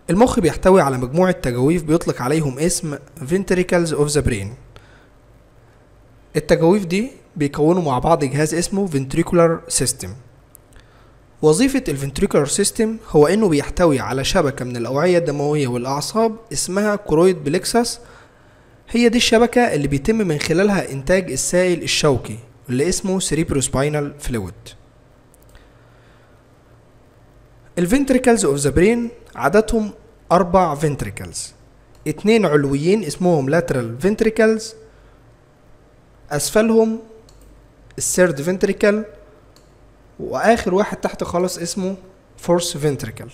المخ بيحتوي على مجموعة تجاويف بيطلق عليهم اسم ventricles of the brain التجاويف دي بيكونوا مع بعض جهاز اسمه ventricular system وظيفة الفنتريكولار سيستم هو انه بيحتوي على شبكة من الأوعية الدموية والأعصاب اسمها كرويد بليكسس هي دي الشبكة اللي بيتم من خلالها إنتاج السائل الشوكي اللي اسمه cerebrospinal fluid الفنتريكلز اوف ذا برين عددهم أربع فنتريكلز اتنين علويين اسمهم lateral ventricles أسفلهم الثيرد فنتريكل واخر واحد تحت خالص اسمه فورس فنتريكل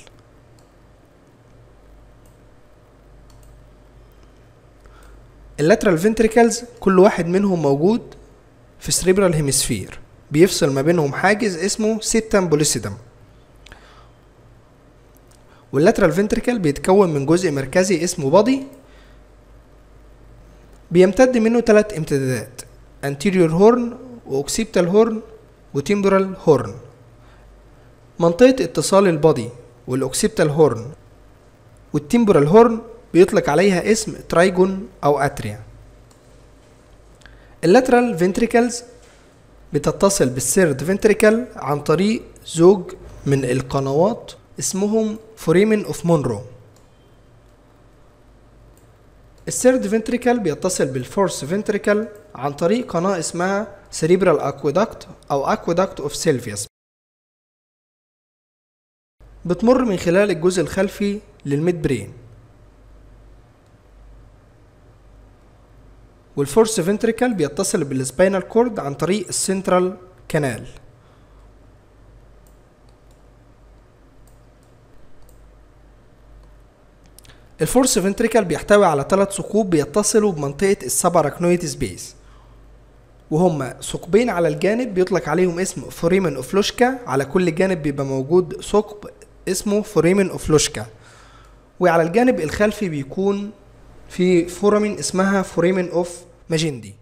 اللاترال فنتريكلز كل واحد منهم موجود في سريبرال هيمسفير بيفصل ما بينهم حاجز اسمه سيبتم بوليسيدم واللاترال فنتريكل بيتكون من جزء مركزي اسمه بادي بيمتد منه ثلاث امتدادات anterior هورن واوكسيبتال هورن وتيمبرال هورن منطقة اتصال البادي والاوكسيبتال هورن والتيمبرال هورن بيطلق عليها اسم ترايجون او اتريا اللاترال فنتريكلز بتتصل بالسيرد فنتريكل عن طريق زوج من القنوات اسمهم فوريمن اوف مونرو السيرد فنتريكل بيتصل بالفورس فنتريكل عن طريق قناة اسمها سيريبرال اكويدكت او اكويدكت اوف سيلفيوس بتمر من خلال الجزء الخلفي للميد برين والفورس فنتريكل بيتصل بالسباينال كورد عن طريق السنترال كانال الفورس فنتريكل بيحتوي على ثلاث ثقوب بيتصلوا بمنطقة السباراكنويد سبيس وهما ثقبين على الجانب بيطلق عليهم اسم فوريمن اوفلوشكا على كل جانب بيبقى موجود ثقب اسمه فوريمن اوفلوشكا وعلى الجانب الخلفي بيكون في فورامين اسمها فوريمن اوف ماجندي